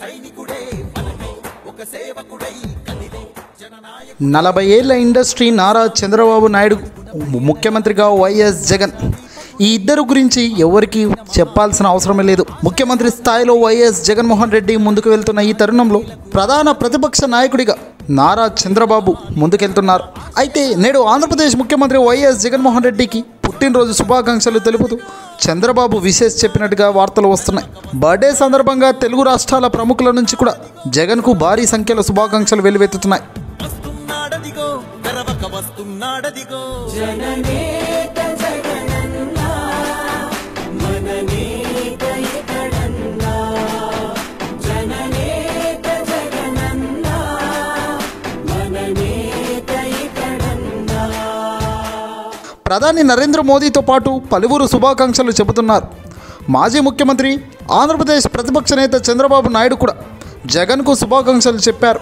సైనికుడే మనకై ఒక సేవకుడై కదిలే జననాయక నలభై ఏళ్ల ఇండస్ట్రీ నారా చంద్రబాబు నాయుడు ముఖ్యమంత్రిగా వైఎస్ జగన్ ఈ ఇద్దరు గురించి ఎవరికి చెప్పాల్సిన అవసరమే లేదు ముఖ్యమంత్రి స్థాయిలో వైఎస్ జగన్మోహన్ రెడ్డి ముందుకు వెళ్తున్న ఈ తరుణంలో ప్రధాన ప్రతిపక్ష నాయకుడిగా నారా చంద్రబాబు ముందుకెళ్తున్నారు అయితే నేడు ఆంధ్రప్రదేశ్ ముఖ్యమంత్రి వైఎస్ జగన్మోహన్ రెడ్డికి పుట్టినరోజు శుభాకాంక్షలు తెలుపుతూ చంద్రబాబు విశేష్ చెప్పినట్టుగా వార్తలు వస్తున్నాయి బర్త్డే సందర్భంగా తెలుగు రాష్ట్రాల ప్రముఖుల నుంచి కూడా జగన్కు భారీ సంఖ్యలో శుభాకాంక్షలు వెలువెత్తుతున్నాయి వస్తున్నాడదిగో తెరవక వస్తున్నాడదిగో జననేత జగనన్నా మననేత ఇతడన్నా జననేత జగనన్నా మననేత ఇతడన్నా ప్రధాని నరేంద్ర మోదీతో పాటు పలువురు శుభాకాంక్షలు చెబుతున్నారు మాజీ ముఖ్యమంత్రి ఆంధ్రప్రదేశ్ ప్రతిపక్ష నేత చంద్రబాబు నాయుడు కూడా జగన్కు శుభాకాంక్షలు చెప్పారు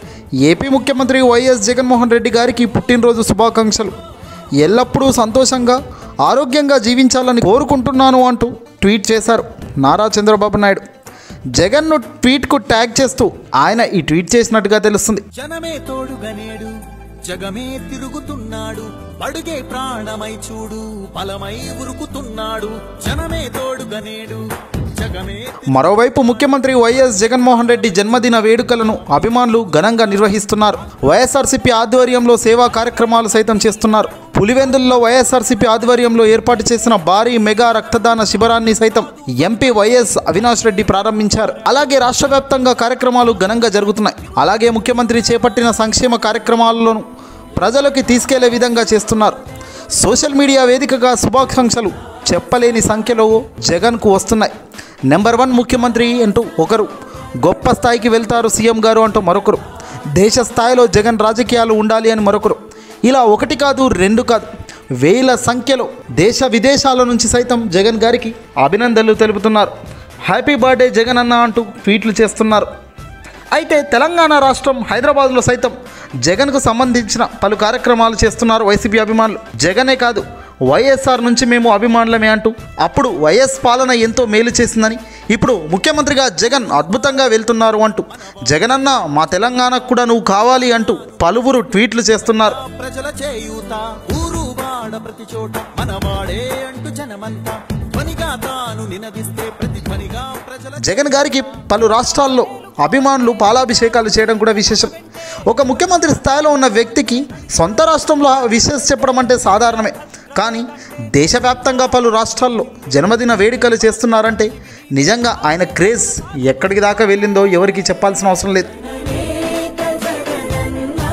ఏపీ ముఖ్యమంత్రి వైఎస్ జగన్మోహన్ రెడ్డి గారికి పుట్టినరోజు శుభాకాంక్షలు ఎల్లప్పుడూ సంతోషంగా ఆరోగ్యంగా జీవించాలని కోరుకుంటున్నాను అంటూ ట్వీట్ చేశారు నారా చంద్రబాబు నాయుడు జగన్ను ట్వీట్కు ట్యాగ్ చేస్తూ ఆయన ఈ ట్వీట్ చేసినట్టుగా తెలుస్తుంది జనమే తోడుగా నేడు జగమే తిరుగుతున్నాడు అడుగే ప్రాణమై చూడు బలమై ఉరుకుతున్నాడు జనమే తోడుగా నేడు జగమే మరోవైపు ముఖ్యమంత్రి వైఎస్ జగన్మోహన్ రెడ్డి జన్మదిన వేడుకలను అభిమానులు ఘనంగా నిర్వహిస్తున్నారు వైఎస్ఆర్సీపీ ఆధ్వర్యంలో సేవా కార్యక్రమాలు సైతం చేస్తున్నారు పులివెందుల్లో వైఎస్ఆర్సీపీ ఆధ్వర్యంలో ఏర్పాటు చేసిన భారీ మెగా రక్తదాన శిబిరాన్ని సైతం ఎంపీ వైఎస్ అవినాష్ రెడ్డి ప్రారంభించారు అలాగే రాష్ట్ర వ్యాప్తంగా కార్యక్రమాలు ఘనంగా జరుగుతున్నాయి అలాగే ముఖ్యమంత్రి చేపట్టిన సంక్షేమ కార్యక్రమాలను ప్రజలకు తీసుకెళ్లే విధంగా చేస్తున్నారు సోషల్ మీడియా వేదికగా శుభాకాంక్షలు చెప్పలేని సంఖ్యలో జగన్కు వస్తున్నాయి నెంబర్ వన్ ముఖ్యమంత్రి అంటూ ఒకరు గొప్ప స్థాయికి వెళ్తారు సీఎం గారు అంటూ మరొకరు దేశ స్థాయిలో జగన్ రాజకీయాలు ఉండాలి అని మరొకరు ఇలా ఒకటి కాదు రెండు కాదు వేల సంఖ్యలో దేశ విదేశాల నుంచి సైతం జగన్ గారికి అభినందనలు తెలుపుతున్నారు హ్యాపీ బర్త్డే జగన్ అన్న అంటూ ట్వీట్లు చేస్తున్నారు అయితే తెలంగాణ రాష్ట్రం హైదరాబాద్లో సైతం జగన్కు సంబంధించిన పలు కార్యక్రమాలు చేస్తున్నారు వైసీపీ అభిమానులు జగనే కాదు వైఎస్ఆర్ నుంచి మేము అభిమానులమే అంటూ అప్పుడు వైఎస్ పాలన ఎంతో మేలు చేసిందని ఇప్పుడు ముఖ్యమంత్రిగా జగన్ అద్భుతంగా వెళ్తున్నారు అంటూ జగనన్న మా తెలంగాణకు కూడా నువ్వు కావాలి అంటూ పలువురు ట్వీట్లు చేస్తున్నారు ప్రజల చేయూత ఊరు వాడ ప్రతి చోట మనవాడే అంటూ జనమంతా ధ్వనిగా తాను నినదిస్తే ప్రతి ధ్వనిగా ప్రజల జగన్ గారికి పలు రాష్ట్రాల్లో అభిమానులు పాలాభిషేకాలు చేయడం కూడా విశేషం ఒక ముఖ్యమంత్రి స్థాయిలో ఉన్న వ్యక్తికి సొంత రాష్ట్రంలో విశేష చెప్పడం అంటే సాధారణమే కానీ దేశవ్యాప్తంగా పలు రాష్ట్రాల్లో జన్మదిన వేడుకలు చేస్తున్నారంటే నిజంగా ఆయన క్రేజ్ ఎక్కడికి దాకా వెళ్ళిందో ఎవరికి చెప్పాల్సిన అవసరం లేదు మననేత జగనన్నా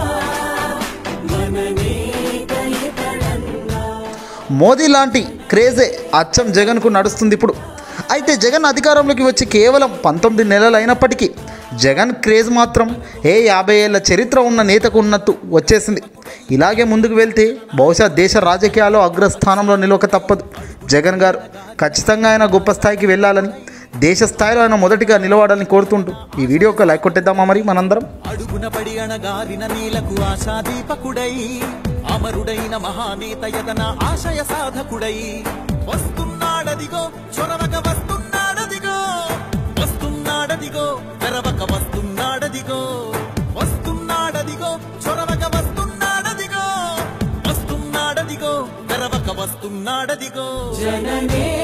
మననేత ఇతడన్నా మోదీ లాంటి క్రేజే అచ్చం జగన్కు నడుస్తుంది ఇప్పుడు అయితే జగన్ అధికారంలోకి వచ్చి కేవలం పంతొమ్మిది నెలలు అయినప్పటికీ జగన్ క్రేజ్ మాత్రం ఏ యాభై ఏళ్ళ చరిత్ర ఉన్న నేతకు ఉన్నట్టు వచ్చేసింది ఇలాగే ముందుకు వెళ్తే బహుశా దేశ రాజకీయాల్లో అగ్రస్థానంలో నిలవక తప్పదు జగన్ గారు ఖచ్చితంగా ఆయన గొప్ప స్థాయికి వెళ్ళాలని దేశ స్థాయిలో ఆయన మొదటిగా నిలవాలని కోరుతుంటూ ఈ వీడియోకి లైక్ కొట్టేద్దామా మరి మనందరం అడుగున పడి అణగారిన నేలకు ఆశాదీపకుడై అమరుడైన మహానేత యతన ఆశయ సాధకుడై వస్తున్నాడదిగో చొరవక వస్తున్నాడదిగో వస్తున్నాడదిగో తెరవక వస్తున్నాడదిగో వస్తున్నాడదిగో చొరవక వస్తున్నాడదిగో వస్తున్నాడదిగో తెరవక వస్తున్నాడదిగో జననేత